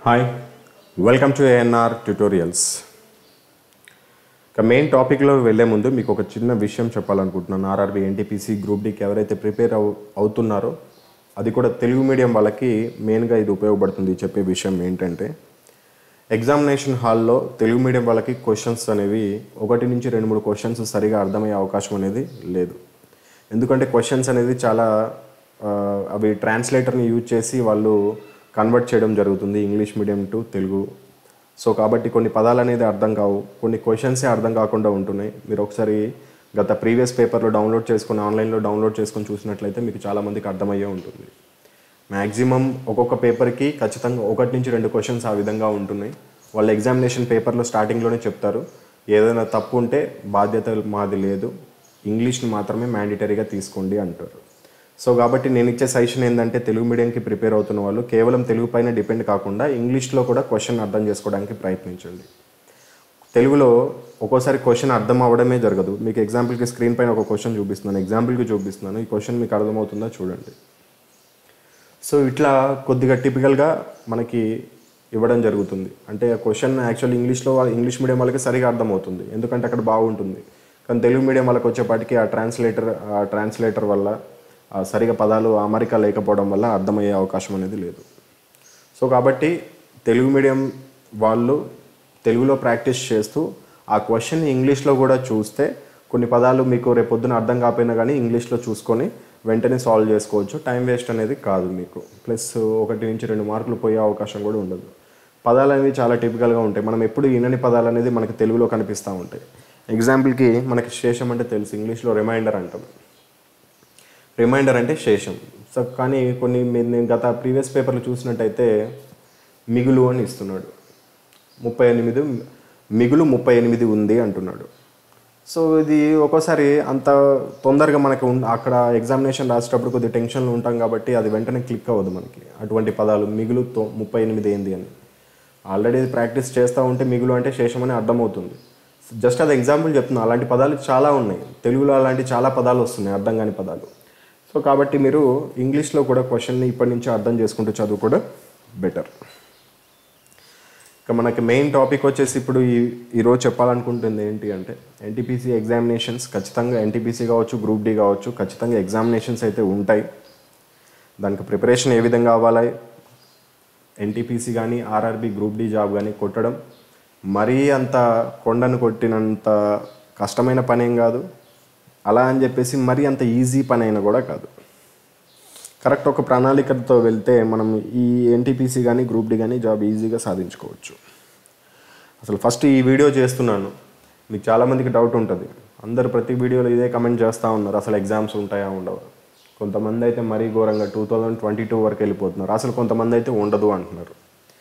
hi welcome to ANR tutorials ఇక main టాపిక్లో వెళ్ళే ముందు మీకు ఒక చిన్న విషయం చెప్పాలనుకుంటున్నాను ఆర్ఆర్బి ఎన్టీపీసీ గ్రూప్ డికి ఎవరైతే ప్రిపేర్ అవు అవుతున్నారో అది కూడా తెలుగు మీడియం వాళ్ళకి మెయిన్గా ఇది ఉపయోగపడుతుంది చెప్పే విషయం ఏంటంటే ఎగ్జామినేషన్ హాల్లో తెలుగు మీడియం వాళ్ళకి క్వశ్చన్స్ అనేవి ఒకటి నుంచి రెండు మూడు క్వశ్చన్స్ సరిగా అర్థమయ్యే అవకాశం అనేది లేదు ఎందుకంటే క్వశ్చన్స్ అనేది చాలా ఆ, అవి ట్రాన్స్లేటర్ని యూజ్ చేసి వాళ్ళు కన్వర్ట్ చేయడం జరుగుతుంది English medium to Telugu so కాబట్టి కొన్ని పదాలు అనేది అర్థం కావు కొన్ని క్వశ్చన్సే అర్థం కాకుండా ఉంటున్నాయి మీరు ఒకసారి గత ప్రీవియస్ పేపర్లో డౌన్లోడ్ చేసుకుని ఆన్లైన్లో డౌన్లోడ్ చేసుకొని చూసినట్లయితే మీకు చాలామందికి అర్థమయ్యే ఉంటుంది మ్యాక్సిమం ఒక్కొక్క పేపర్కి ఖచ్చితంగా ఒకటి నుంచి రెండు క్వశ్చన్స్ ఆ విధంగా ఉంటున్నాయి వాళ్ళ ఎగ్జామినేషన్ పేపర్లో స్టార్టింగ్లోనే చెప్తారు ఏదైనా తప్పు ఉంటే బాధ్యత మాది లేదు ఇంగ్లీష్ని మాత్రమే మ్యాండేటరీగా తీసుకోండి అంటారు సో కాబట్టి నేను ఇచ్చే సజెషన్ ఏంటంటే తెలుగు మీడియంకి ప్రిపేర్ అవుతున్న వాళ్ళు కేవలం తెలుగు పైన డిపెండ్ కాకుండా ఇంగ్లీష్లో కూడా క్వశ్చన్ అర్థం చేసుకోవడానికి ప్రయత్నించండి తెలుగులో ఒక్కోసారి క్వశ్చన్ అర్థం అవ్వడమే జరగదు మీకు ఎగ్జాంపుల్కి స్క్రీన్ పైన ఒక క్వశ్చన్ చూపిస్తున్నాను ఎగ్జాంపుల్కి చూపిస్తున్నాను ఈ క్వశ్చన్ మీకు అర్థమవుతుందా చూడండి సో ఇట్లా కొద్దిగా టిపికల్గా మనకి ఇవ్వడం జరుగుతుంది అంటే ఆ క్వశ్చన్ యాక్చువల్ ఇంగ్లీష్లో వాళ్ళ- ఇంగ్లీష్ మీడియం వాళ్ళకి సరిగా అర్థమవుతుంది ఎందుకంటే అక్కడ బాగుంటుంది కానీ తెలుగు మీడియం వాళ్ళకి వచ్చేపాటికి ఆ ట్రాన్స్లేటర్ ఆ ట్రాన్స్లేటర్ వల్ల ఆ సరిగా పదాలు అమరిక లేకపోవడం వల్ల అర్థమయ్యే అవకాశం అనేది లేదు సో కాబట్టి తెలుగు మీడియం వాళ్ళు తెలుగులో ప్రాక్టీస్ చేస్తూ ఆ క్వశ్చన్ ఇంగ్లీష్లో కూడా చూస్తే కొన్ని పదాలు మీకు రేపొద్దున అర్థం కాకపోయినా కానీ ఇంగ్లీష్లో చూసుకొని వెంటనే సాల్వ్ చేసుకోవచ్చు టైం వేస్ట్ అనేది కాదు మీకు ప్లస్ ఒకటి నుంచి రెండు మార్కులు పోయే అవకాశం కూడా ఉండదు పదాలు అనేవి చాలా టిపికల్గా ఉంటాయి మనం ఎప్పుడు వినని పదాలు అనేది మనకి తెలుగులో కనిపిస్తూ ఉంటాయి ఎగ్జాంపుల్కి మనకి శేషం అంటే తెలుసు ఇంగ్లీష్లో రిమైండర్ అంటాం రిమైండర్ అంటే శేషం సో కానీ కొన్ని మీరు నేను గత ప్రీవియస్ పేపర్లు చూసినట్టయితే మిగులు అని ఇస్తున్నాడు ముప్పై ఎనిమిది మిగులు ముప్పై ఎనిమిది ఉంది అంటున్నాడు సో ఇది ఒక్కోసారి అంత తొందరగా మనకి ఉం- అక్కడ ఎగ్జామినేషన్ రాసేటప్పుడు కొద్దిగా టెన్షన్లో ఉంటాం కాబట్టి అది వెంటనే క్లిక్ అవ్వదు మనకి అటువంటి పదాలు మిగులు తొ ముప్పై ఎనిమిది ఏంది అని ఆల్రెడీ ప్రాక్టీస్ చేస్తూ ఉంటే మిగులు అంటే శేషం అని అర్థమవుతుంది జస్ట్ అది ఎగ్జాంపుల్ చెప్తున్నా అలాంటి పదాలు చాలా ఉన్నాయి తెలుగులో అలాంటి చాలా పదాలు వస్తున్నాయి అర్థం కాని పదాలు సో కాబట్టి మీరు ఇంగ్లీష్లో కూడా క్వశ్చన్ని ఇప్పటి నుంచి అర్థం చేసుకుంటూ చదువు కూడా బెటర్ ఇక మనకి మెయిన్ టాపిక్ వచ్చేసి ఇప్పుడు ఈ ఈరోజు చెప్పాలనుకుంటుంది ఏంటి అంటే ఎన్టీపీసీ ఎగ్జామినేషన్స్ ఖచ్చితంగా ఎన్టీపీసీ కావచ్చు గ్రూప్ డి కావచ్చు ఖచ్చితంగా ఎగ్జామినేషన్స్ అయితే ఉంటాయి దానికి ప్రిపరేషన్ ఏ విధంగా అవ్వాలి ఎన్టీపీసీ కానీ ఆర్ఆర్బి గ్రూప్ డి జాబ్ కానీ కొట్టడం మరీ అంత కొండను కొట్టినంత కష్టమైన పని ఏం కాదు అలా అని చెప్పేసి మరీ అంత ఈజీ పని అయినా కూడా కాదు కరెక్ట్ ఒక ప్రణాళికతో వెళ్తే మనం ఈ ఎన్టీపీసీ కానీ గ్రూప్ డి కానీ జాబ్ ఈజీగా సాధించుకోవచ్చు అసలు ఫస్ట్ ఈ వీడియో చేస్తున్నాను మీకు చాలామందికి డౌట్ ఉంటుంది అందరు ప్రతి వీడియోలో ఇదే కమెంట్ చేస్తూ ఉన్నారు అసలు ఎగ్జామ్స్ ఉంటాయా ఉండవా కొంతమంది అయితే మరీ ఘోరంగా టూ థౌజండ్ ట్వంటీ టూ వరకు వెళ్ళిపోతున్నారు అసలు కొంతమంది అయితే ఉండదు అంటున్నారు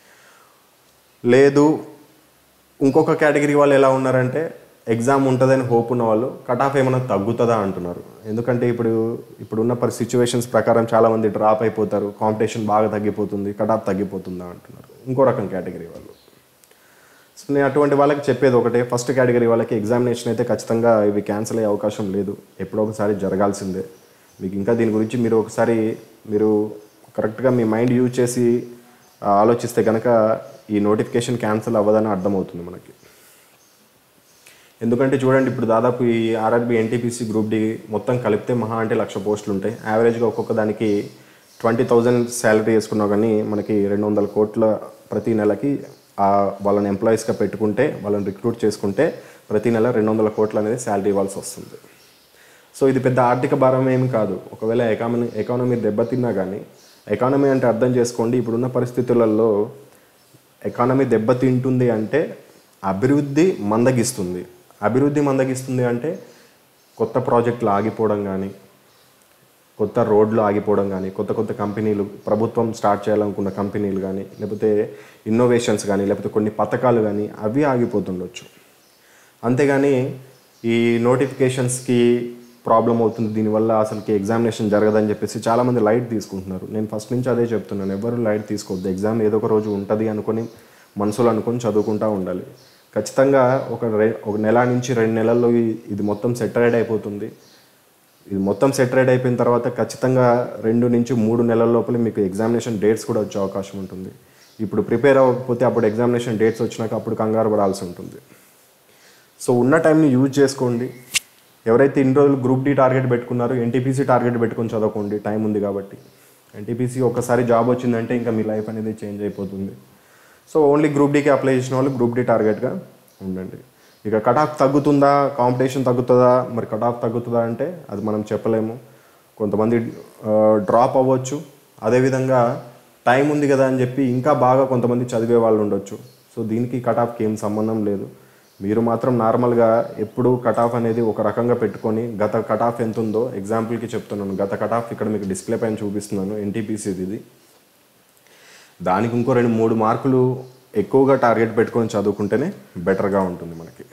లేదు ఇంకొక కేటగిరీ వాళ్ళు ఎలా ఉన్నారంటే ఎగ్జామ్ ఉంటుందని హోప్ ఉన్న వాళ్ళు కట్ ఆఫ్ ఏమైనా తగ్గుతుందా అంటున్నారు ఎందుకంటే ఇప్పుడు ఇప్పుడున్న పరి సిచ్యువేషన్స్ ప్రకారం చాలామంది డ్రాప్ అయిపోతారు కాంపిటీషన్ బాగా తగ్గిపోతుంది కట్ ఆఫ్ తగ్గిపోతుందా అంటున్నారు ఇంకో రకం కేటగిరీ వాళ్ళు సో నేను అటువంటి వాళ్ళకి చెప్పేది ఒకటే ఫస్ట్ కేటగిరీ వాళ్ళకి ఎగ్జామినేషన్ అయితే ఖచ్చితంగా ఇవి క్యాన్సిల్ అయ్యే అవకాశం లేదు ఎప్పుడో ఒకసారి జరగాల్సిందే మీకు ఇంకా దీని గురించి మీరు ఒకసారి మీరు కరెక్ట్గా మీ మైండ్ యూజ్ చేసి ఆ, ఆలోచిస్తే కనుక ఈ నోటిఫికేషన్ క్యాన్సిల్ అవ్వదని అర్థమవుతుంది మనకి ఎందుకంటే చూడండి ఇప్పుడు దాదాపు ఈ ఆర్ఆర్బి ఎన్టీపీసీ గ్రూప్ డి మొత్తం కలిపితే మహా అంటే లక్ష పోస్టులు ఉంటాయి యావరేజ్గా ఒక్కొక్క దానికి ట్వంటీ థౌజండ్ శాలరీ వేసుకున్నా కానీ మనకి రెండు వందల కోట్ల ప్రతి నెలకి ఆ వాళ్ళని ఎంప్లాయీస్గా పెట్టుకుంటే వాళ్ళని రిక్రూట్ చేసుకుంటే ప్రతి నెల రెండు వందల కోట్లు అనేది శాలరీ ఇవ్వాల్సి వస్తుంది సో ఇది పెద్ద ఆర్థిక భారం ఏమి కాదు ఒకవేళ ఎకానమీ ఎకానమీ దెబ్బతిన్నా కానీ ఎకానమీ అంటే అర్థం చేసుకోండి ఇప్పుడున్న పరిస్థితులలో ఎకానమీ దెబ్బతింటుంది అంటే అభివృద్ధి మందగిస్తుంది అభివృద్ధి మందగిస్తుంది అంటే కొత్త ప్రాజెక్టులు ఆగిపోవడం కానీ కొత్త రోడ్లు ఆగిపోవడం కానీ కొత్త కొత్త కంపెనీలు ప్రభుత్వం స్టార్ట్ చేయాలనుకున్న కంపెనీలు కానీ లేకపోతే ఇన్నోవేషన్స్ కానీ లేకపోతే కొన్ని పథకాలు కానీ అవి ఆగిపోతుండొచ్చు అంతేగాని ఈ నోటిఫికేషన్స్కి ప్రాబ్లం అవుతుంది దీనివల్ల అసలుకి ఎగ్జామినేషన్ జరగదని చెప్పేసి చాలామంది లైట్ తీసుకుంటున్నారు నేను ఫస్ట్ నుంచి అదే చెప్తున్నాను ఎవరు లైట్ తీసుకోవద్దు ఎగ్జామ్ ఏదో ఒక రోజు ఉంటుంది అనుకొని మనసులో అనుకొని చదువుకుంటూ ఉండాలి ఖచ్చితంగా ఒక రె ఒక నెల నుంచి రెండు నెలల్లో ఈ- ఇది మొత్తం సెటరైడ్ అయిపోతుంది ఇది మొత్తం సెటరేట్ అయిపోయిన తర్వాత ఖచ్చితంగా రెండు నుంచి మూడు నెలల లోపల మీకు ఎగ్జామినేషన్ డేట్స్ కూడా వచ్చే అవకాశం ఉంటుంది ఇప్పుడు ప్రిపేర్ అవ్వకపోతే అప్పుడు ఎగ్జామినేషన్ డేట్స్ వచ్చినాక అప్పుడు కంగారు పడాల్సి ఉంటుంది సో ఉన్న టైంని యూజ్ చేసుకోండి ఎవరైతే ఇన్ని రోజులు గ్రూప్ డి టార్గెట్ పెట్టుకున్నారో ఎన్టీపీసీ టార్గెట్ పెట్టుకొని చదవకండి టైం ఉంది కాబట్టి ఎన్టీపీసీ ఒకసారి జాబ్ వచ్చిందంటే ఇంకా మీ లైఫ్ అనేది చేంజ్ అయిపోతుంది సో ఓన్లీ గ్రూప్ డీకి అప్లై చేసిన వాళ్ళు గ్రూప్ డి టార్గెట్గా ఉండండి ఇక కట్ ఆఫ్ తగ్గుతుందా కాంపిటీషన్ తగ్గుతుందా మరి కట్ ఆఫ్ తగ్గుతుందా అంటే అది మనం చెప్పలేము కొంతమంది డ్రాప్ అవ్వచ్చు అదేవిధంగా టైం ఉంది కదా అని చెప్పి ఇంకా బాగా కొంతమంది చదివే వాళ్ళు ఉండొచ్చు సో దీనికి కట్ ఆఫ్కి ఏం సంబంధం లేదు మీరు మాత్రం నార్మల్గా ఎప్పుడు కట్ ఆఫ్ అనేది ఒక రకంగా పెట్టుకొని గత కట్ ఆఫ్ ఎంత ఉందో ఎగ్జాంపుల్కి చెప్తున్నాను గత కట్ ఆఫ్ ఇక్కడ మీకు డిస్ప్లే పైన చూపిస్తున్నాను ఎన్టీపీసీది ఇది దానికి ఇంకో రెండు మూడు మార్కులు ఎక్కువగా టార్గెట్ పెట్టుకొని చదువుకుంటేనే బెటర్గా ఉంటుంది మనకి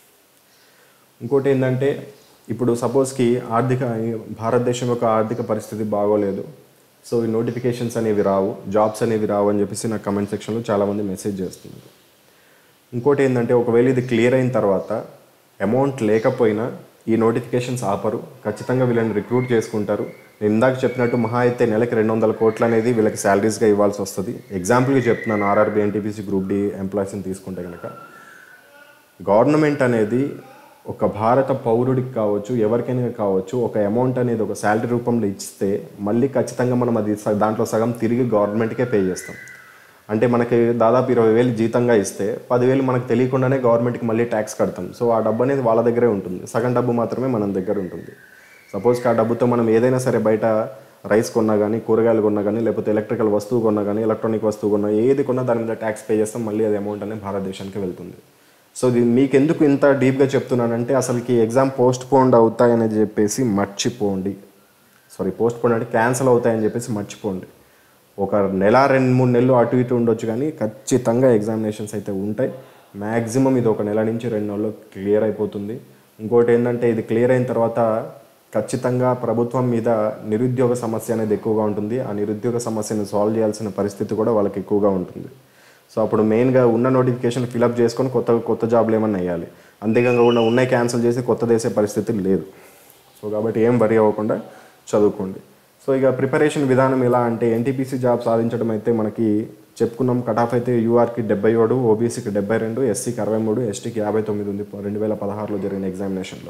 ఇంకోటి ఏంటంటే ఇప్పుడు సపోజ్కి ఆర్థిక భారతదేశం యొక్క ఆర్థిక పరిస్థితి బాగోలేదు సో ఈ నోటిఫికేషన్స్ అనేవి రావు జాబ్స్ అనేవి రావు అని చెప్పేసి నాకు కమెంట్ సెక్షన్లో చాలామంది మెసేజ్ చేస్తున్నారు ఇంకోటి ఏంటంటే ఒకవేళ ఇది క్లియర్ అయిన తర్వాత అమౌంట్ లేకపోయినా ఈ నోటిఫికేషన్స్ ఆపరు ఖచ్చితంగా వీళ్ళని రిక్రూట్ చేసుకుంటారు నేను ఇందాక చెప్పినట్టు మహా అయితే నెలకి రెండు వందల కోట్లు అనేది వీళ్ళకి శాలరీస్గా ఇవ్వాల్సి వస్తుంది ఎగ్జాంపుల్గా చెప్తున్నాను ఆర్ఆర్బీ ఎన్టీపీసీ గ్రూప్ డి ఎంప్లాయీస్ని తీసుకుంటే కనుక గవర్నమెంట్ అనేది ఒక భారత పౌరుడికి కావచ్చు ఎవరికైనా కావచ్చు ఒక అమౌంట్ అనేది ఒక శాలరీ రూపంలో ఇస్తే మళ్ళీ ఖచ్చితంగా మనం అది స- దాంట్లో సగం తిరిగి గవర్నమెంట్కే పే చేస్తాం అంటే మనకి దాదాపు ఇరవై వేలు జీతంగా ఇస్తే పదివేలు మనకు తెలియకుండానే గవర్నమెంట్కి మళ్ళీ ట్యాక్స్ కడతాం సో ఆ డబ్బు అనేది వాళ్ళ దగ్గరే ఉంటుంది సగం డబ్బు మాత్రమే మన దగ్గర ఉంటుంది సపోజ్కి ఆ డబ్బుతో మనం ఏదైనా సరే బయట రైస్ కొన్నా కానీ కూరగాయలు కొన్నా కానీ లేకపోతే ఎలక్ట్రికల్ వస్తువు కొన్నా కానీ ఎలక్ట్రానిక్ వస్తువు కొన్నా ఏది కొన్నా దాని మీద ట్యాక్స్ పే చేస్తాం మళ్ళీ అది అమౌంట్ అనేది భారతదేశానికి వెళ్తుంది సో ఇది మీకు ఎందుకు ఇంత డీప్గా చెప్తున్నానంటే అసలుకి ఎగ్జామ్ పోస్ట్ పోన్డ్ అవుతాయని చెప్పేసి మర్చిపోండి సారీ పోస్ట్ పోన్ అంటే క్యాన్సిల్ అవుతాయని చెప్పేసి మర్చిపోండి ఒక నెల రెండు మూడు నెలలు అటు ఇటు ఉండొచ్చు కానీ ఖచ్చితంగా ఎగ్జామినేషన్స్ అయితే ఉంటాయి మ్యాక్సిమం ఇది ఒక నెల నుంచి రెండు నెలల్లో క్లియర్ అయిపోతుంది ఇంకోటి ఏంటంటే ఇది క్లియర్ అయిన తర్వాత ఖచ్చితంగా ప్రభుత్వం మీద నిరుద్యోగ సమస్య అనేది ఎక్కువగా ఉంటుంది ఆ నిరుద్యోగ సమస్యను సాల్వ్ చేయాల్సిన పరిస్థితి కూడా వాళ్ళకి ఎక్కువగా ఉంటుంది సో అప్పుడు మెయిన్గా ఉన్న నోటిఫికేషన్ ఫిలప్ చేసుకొని కొత్త కొత్త జాబ్లు ఏమన్నా వేయాలి అంతేకాకుండా ఉన్నాయి క్యాన్సిల్ చేసి కొత్త చేసే పరిస్థితి లేదు సో కాబట్టి ఏం వరి అవ్వకుండా చదువుకోండి సో ఇక ప్రిపరేషన్ విధానం ఎలా అంటే ఎన్టీపీసీ జాబ్ సాధించడం అయితే మనకి చెప్పుకున్నాం కట్ ఆఫ్ అయితే యూఆర్కి డెబ్బై ఏడు ఓబీసీకి డెబ్బై రెండు ఎస్సీకి అరవై మూడు ఎస్టీకి యాభై తొమ్మిది ఉంది రెండు వేల పదహారులో జరిగిన ఎగ్జామినేషన్లో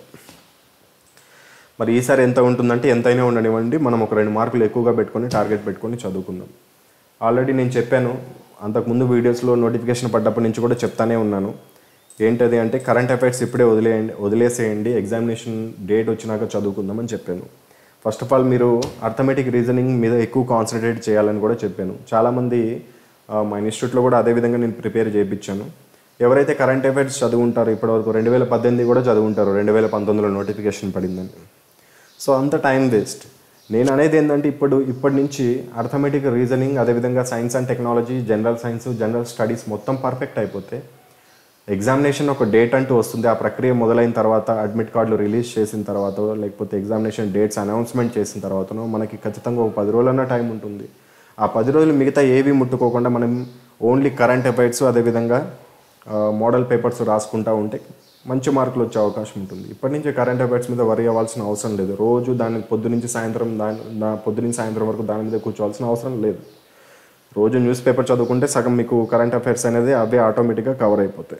మరి ఈసారి ఎంత ఉంటుందంటే ఎంతైనా ఉండనివ్వండి మనం ఒక రెండు మార్కులు ఎక్కువగా పెట్టుకొని టార్గెట్ పెట్టుకొని చదువుకుందాం ఆల్రెడీ నేను చెప్పాను అంతకుముందు వీడియోస్లో నోటిఫికేషన్ పడ్డప్పటి నుంచి కూడా చెప్తానే ఉన్నాను ఏంటది అంటే కరెంట్ అఫైర్స్ ఇప్పుడే వదిలేయండి వదిలేసేయండి ఎగ్జామినేషన్ డేట్ వచ్చినాక చదువుకుందామని చెప్పాను ఫస్ట్ ఆఫ్ ఆల్ మీరు అర్థమెటిక్ రీజనింగ్ మీద ఎక్కువ కాన్సన్ట్రేట్ చేయాలని కూడా చెప్పాను చాలామంది ఆ, మా ఇన్స్టిట్యూట్లో కూడా అదే విధంగా నేను ప్రిపేర్ చేయించాను ఎవరైతే కరెంట్ అఫైర్స్ చదువుంటారో ఇప్పటివరకు రెండు వేల పద్దెనిమిది కూడా చదువుంటారు రెండు వేల పంతొమ్మిదిలో నోటిఫికేషన్ పడిందని సో అంత టైం వేస్ట్ నేను అనేది ఏంటంటే ఇప్పుడు ఇప్పటి నుంచి అర్థమెటిక్ రీజనింగ్ అదేవిధంగా science and technology general science general studies మొత్తం పర్ఫెక్ట్ అయిపోతే ఎగ్జామినేషన్ ఒక డేట్ అంటూ వస్తుంది ఆ ప్రక్రియ మొదలైన తర్వాత అడ్మిట్ కార్డులు రిలీజ్ చేసిన తర్వాత లేకపోతే ఎగ్జామినేషన్ డేట్స్ అనౌన్స్మెంట్ చేసిన తర్వాతనో మనకి ఖచ్చితంగా ఒక పది రోజులన్న టైం ఉంటుంది ఆ పది రోజులు మిగతా ఏవి ముట్టుకోకుండా మనం ఓన్లీ కరెంట్ అఫైర్స్ అదేవిధంగా మోడల్ పేపర్స్ రాసుకుంటా ఉంటే మంచి మార్కులు వచ్చే అవకాశం ఉంటుంది ఇప్పటి నుంచి కరెంట్ అఫైర్స్ మీద వరి అవ్వాల్సిన అవసరం లేదు రోజు దాని పొద్దు నుంచి సాయంత్రం దాని దా- పొద్దు నుంచి సాయంత్రం వరకు దాని మీద కూర్చోవాల్సిన అవసరం లేదు రోజు న్యూస్ పేపర్ చదువుకుంటే సగం మీకు కరెంట్ అఫైర్స్ అనేది అవే ఆటోమేటిక్గా కవర్ అయిపోతాయి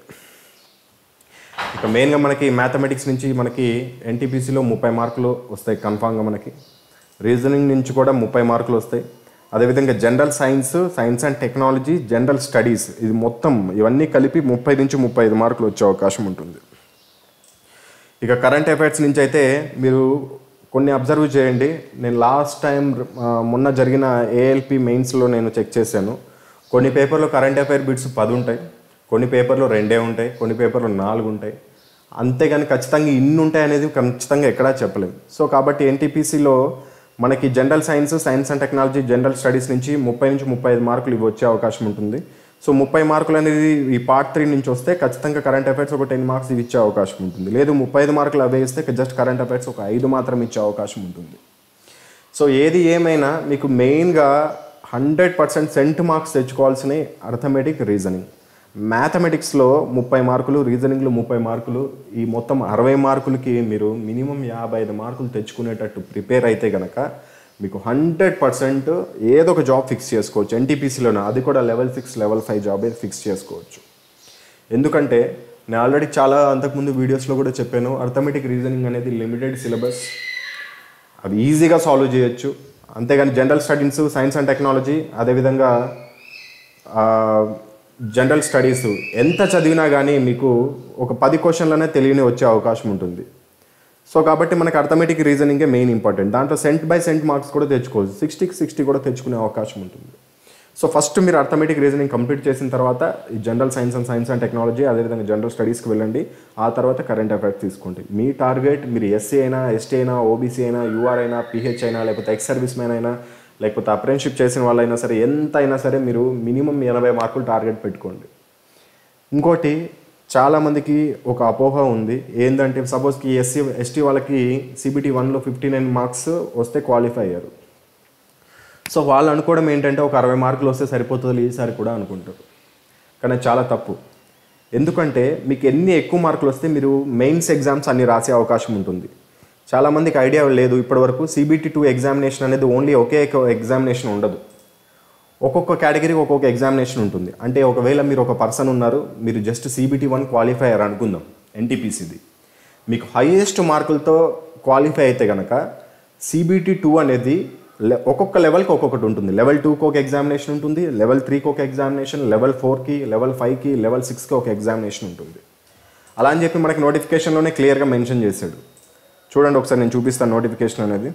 ఇక మెయిన్గా మనకి మ్యాథమెటిక్స్ నుంచి మనకి ఎన్టీపీసీలో ముప్పై మార్కులు వస్తాయి కన్ఫామ్గా మనకి రీజనింగ్ నుంచి కూడా ముప్పై మార్కులు వస్తాయి అదేవిధంగా general science science and technology general studies ఇది మొత్తం ఇవన్నీ కలిపి ముప్పై నుంచి ముప్పై ఐదు మార్కులు వచ్చే అవకాశం ఉంటుంది ఇక కరెంట్ అఫైర్స్ నుంచి అయితే మీరు కొన్ని అబ్జర్వ్ చేయండి నేను లాస్ట్ టైం ఆ, మొన్న జరిగిన ఏఎల్పి మెయిన్స్లో నేను చెక్ చేశాను కొన్ని పేపర్లో కరెంట్ అఫైర్ బిట్స్ పది ఉంటాయి కొన్ని పేపర్లో రెండే ఉంటాయి కొన్ని పేపర్లో నాలుగు ఉంటాయి అంతేగాని ఖచ్చితంగా ఇన్ని ఉంటాయి అనేది ఖచ్చితంగా ఎక్కడా చెప్పలేం సో కాబట్టి ఎన్టీపీసీలో మనకి general science science and technology general studies నుంచి ముప్పై నుంచి ముప్పై ఐదు మార్కులు ఇవి వచ్చే అవకాశం ఉంటుంది సో ముప్పై మార్కులు అనేది ఈ పార్ట్ త్రీ నుంచి వస్తే ఖచ్చితంగా కరెంట్ అఫైర్స్ ఒక టెన్ మార్క్స్ ఇవి ఇచ్చే అవకాశం ఉంటుంది లేదు ముప్పై ఐదు మార్కులు అవే ఇస్తే జస్ట్ కరెంట్ అఫైర్స్ ఒక ఐదు మాత్రం ఇచ్చే అవకాశం ఉంటుంది సో ఏది ఏమైనా మీకు మెయిన్గా హండ్రెడ్ పర్సెంట్ సెంట్ మార్క్స్ తెచ్చుకోవాల్సిన అర్థమెటిక్ రీజనింగ్ మ్యాథమెటిక్స్లో ముప్పై మార్కులు రీజనింగ్లో ముప్పై మార్కులు ఈ మొత్తం అరవై మార్కులకి మీరు మినిమం యాభై ఐదు మార్కులు తెచ్చుకునేటట్టు ప్రిపేర్ అయితే గనక మీకు హండ్రెడ్ పర్సెంట్ ఏదో ఒక జాబ్ ఫిక్స్ చేసుకోవచ్చు ఎన్టీపీసీలోనే అది కూడా లెవెల్ సిక్స్ లెవెల్ ఫైవ్ జాబే ఫిక్స్ చేసుకోవచ్చు ఎందుకంటే నేను ఆల్రెడీ చాలా అంతకుముందు వీడియోస్లో కూడా చెప్పాను అర్థమెటిక్ రీజనింగ్ అనేది లిమిటెడ్ సిలబస్ అవి ఈజీగా సాల్వ్ చేయొచ్చు అంతేగాని general studies science and technology అదేవిధంగా జనరల్ స్టడీస్ ఎంత చదివినా కానీ మీకు ఒక పది క్వశ్చన్లనే తెలియని వచ్చే అవకాశం ఉంటుంది సో కాబట్టి మనకు అర్థమెటిక్ రీజనింగే మెయిన్ ఇంపార్టెంట్ దాంట్లో సెంట్ బై సెంట్ మార్క్స్ కూడా తెచ్చుకోవచ్చు సిక్స్టీకి సిక్స్టీ కూడా తెచ్చుకునే అవకాశం ఉంటుంది సో ఫస్ట్ మీరు అర్థమెటిక్ రీజనింగ్ కంప్లీట్ చేసిన తర్వాత ఈ general science and science and technology అదేవిధంగా జనరల్ స్టడీస్కి వెళ్ళండి ఆ తర్వాత కరెంట్ అఫైర్స్ తీసుకోండి మీ టార్గెట్ మీరు ఎస్సీ అయినా ఎస్టీ అయినా ఓబీసీ అయినా యూఆర్ అయినా పిహెచ్ అయినా లేకపోతే ఎక్స్ సర్వీస్ మ్యాన్ అయినా లేకపోతే అప్రెంటిషిప్ చేసిన వాళ్ళైనా సరే ఎంత అయినా సరే మీరు మినిమం ఎనభై మార్కులు టార్గెట్ పెట్టుకోండి ఇంకోటి చాలామందికి ఒక అపోహ ఉంది ఏంటంటే సపోజ్కి ఎస్సీ ఎస్టీ వాళ్ళకి సిబిటీ వన్లో ఫిఫ్టీ నైన్ మార్క్స్ వస్తే క్వాలిఫై అయ్యారు సో వాళ్ళు అనుకోవడం ఏంటంటే ఒక అరవై మార్కులు వస్తే సరిపోతుంది ఈసారి కూడా అనుకుంటారు కానీ అది చాలా తప్పు ఎందుకంటే మీకు ఎన్ని ఎక్కువ మార్కులు వస్తే మీరు మెయిన్స్ ఎగ్జామ్స్ అన్ని రాసే అవకాశం ఉంటుంది చాలామందికి ఐడియా లేదు ఇప్పటివరకు సిబిటీ టూ ఎగ్జామినేషన్ అనేది ఓన్లీ ఒకే ఎగ్జామినేషన్ ఉండదు ఒక్కొక్క కేటగిరీకి ఒక్కొక్క ఎగ్జామినేషన్ ఉంటుంది అంటే ఒకవేళ మీరు ఒక పర్సన్ ఉన్నారు మీరు జస్ట్ సిబిటీ వన్ క్వాలిఫై అయ్యారు అనుకుందాం ఎన్టీపీసీది మీకు హైయెస్ట్ మార్కులతో క్వాలిఫై అయితే కనుక సిబిటీ టూ అనేది లె- ఒక్కొక్క లెవెల్కి ఒక్కొక్కటి ఉంటుంది లెవెల్ టూకి ఒక ఎగ్జామినేషన్ ఉంటుంది లెవెల్ త్రీకి ఒక ఎగ్జామినేషన్ లెవెల్ ఫోర్కి లెవెల్ ఫైవ్కి లెవెల్ సిక్స్కి ఒక ఎగ్జామినేషన్ ఉంటుంది అలా అని చెప్పి మనకి నోటిఫికేషన్లోనే క్లియర్గా మెన్షన్ చేశాడు చూడండి ఒకసారి నేను చూపిస్తాను నోటిఫికేషన్ అనేది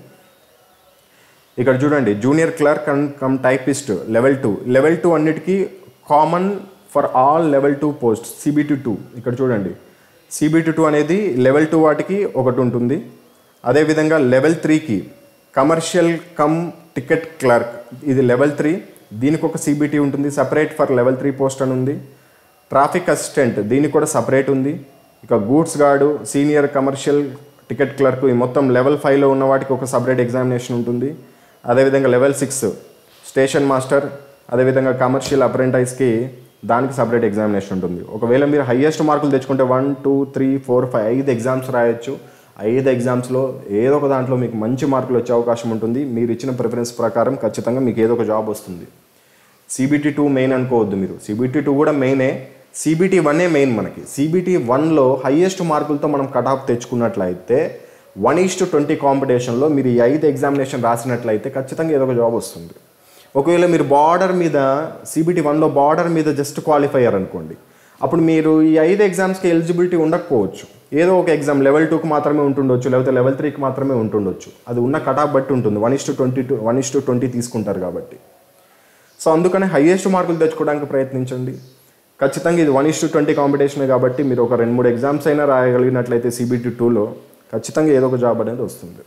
ఇక్కడ చూడండి junior clerk and cum typist level two level two అన్నిటికీ common for all level two post CBT two ఇక్కడ చూడండి సిబిటి టూ అనేది లెవెల్ టూ వాటికి ఒకటి ఉంటుంది అదేవిధంగా లెవెల్ త్రీకి కమర్షియల్ కమ్ టికెట్ క్లర్క్ ఇది లెవెల్ త్రీ దీనికి ఒక సిబిటి ఉంటుంది separate for level three post అని ఉంది ట్రాఫిక్ అసిస్టెంట్ దీనికి కూడా సపరేట్ ఉంది ఇక goods guard senior commercial ticket clerk ఈ మొత్తం లెవెల్ ఫైవ్లో ఉన్న వాటికి ఒక సపరేట్ ఎగ్జామినేషన్ ఉంటుంది అదేవిధంగా లెవెల్ సిక్స్ స్టేషన్ మాస్టర్ అదేవిధంగా కమర్షియల్ అప్రెంటైస్కి దానికి సపరేట్ ఎగ్జామినేషన్ ఉంటుంది ఒకవేళ మీరు హయ్యెస్ట్ మార్కులు తెచ్చుకుంటే one two three four five ఐదు ఎగ్జామ్స్ రాయొచ్చు ఐదు ఎగ్జామ్స్లో ఏదో ఒక దాంట్లో మీకు మంచి మార్కులు వచ్చే అవకాశం ఉంటుంది మీరు ఇచ్చిన ప్రిఫరెన్స్ ప్రకారం ఖచ్చితంగా మీకు ఏదో ఒక జాబ్ వస్తుంది సిబిటీ టూ మెయిన్ అనుకోవద్దు మీరు సిబిటీ టూ కూడా మెయినే సిబిటీ వన్నే మెయిన్ మనకి సిబిటీ వన్లో హయ్యెస్ట్ మార్కులతో మనం కట్ ఆఫ్ తెచ్చుకున్నట్లయితే వన్ ఈస్ టు ట్వంటీ కాంపిటీషన్లో మీరు ఈ ఐదు ఎగ్జామినేషన్ రాసినట్లయితే ఖచ్చితంగా ఏదో ఒక జాబ్ వస్తుంది ఒకవేళ మీరు బార్డర్ మీద సిబిటీ వన్లో బార్డర్ మీద జస్ట్ క్వాలిఫై అయ్యారు అనుకోండి అప్పుడు మీరు ఈ ఐదు ఎగ్జామ్స్కి ఎలిజిబిలిటీ ఉండకపోవచ్చు ఏదో ఒక ఎగ్జామ్ లెవెల్ టూకి మాత్రమే ఉంటుండొచ్చు లేకపోతే లెవెల్ త్రీకి మాత్రమే ఉంటుండొచ్చు అది ఉన్న కట్ ఆఫ్ బట్టి ఉంటుంది one is to twenty two one is to twenty తీసుకుంటారు కాబట్టి సో అందుకని హైయెస్ట్ మార్కులు తెచ్చుకోవడానికి ప్రయత్నించండి ఖచ్చితంగా ఇది వన్ ఇస్ టు ట్వంటీ కాంపిటీషనే కాబట్టి మీరు ఒక రెండు మూడు ఎగ్జామ్స్ అయినా రాయగలిగినట్లయితే సిబిటీ టూలో ఖచ్చితంగా ఏదో ఒక జాబ్ అనేది వస్తుంది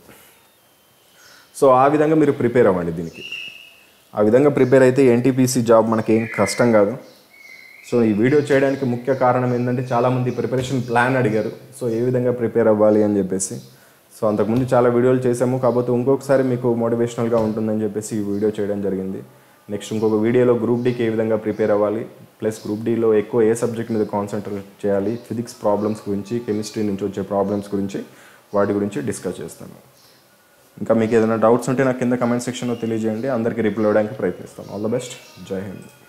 సో ఆ విధంగా మీరు ప్రిపేర్ అవ్వండి దీనికి ఆ విధంగా ప్రిపేర్ అయితే ఎన్టీపీసీ జాబ్ మనకేం కష్టం కాదు సో ఈ వీడియో చేయడానికి ముఖ్య కారణం ఏంటంటే చాలామంది ప్రిపరేషన్ ప్లాన్ అడిగారు సో ఏ విధంగా ప్రిపేర్ అవ్వాలి అని చెప్పేసి సో అంతకుముందు చాలా వీడియోలు చేసాము కాకపోతే ఇంకొకసారి మీకు మోటివేషనల్గా ఉంటుందని చెప్పేసి ఈ వీడియో చేయడం జరిగింది నెక్స్ట్ ఇంకొక వీడియోలో గ్రూప్ డీకి ఏ విధంగా ప్రిపేర్ అవ్వాలి ప్లస్ గ్రూప్ డీలో ఎక్కువ ఏ సబ్జెక్ట్ మీద కాన్సన్ట్రేట్ చేయాలి ఫిజిక్స్ ప్రాబ్లమ్స్ గురించి కెమిస్ట్రీ నుంచి వచ్చే ప్రాబ్లమ్స్ గురించి వాటి గురించి డిస్కస్ చేస్తాను ఇంకా మీకు ఏదైనా డౌట్స్ ఉంటే నాకు కింద కమెంట్ సెక్షన్లో తెలియజేయండి అందరికీ రిప్లై ఇవ్వడానికి ప్రయత్నిస్తాను ఆల్ ద బెస్ట్ జై హింద్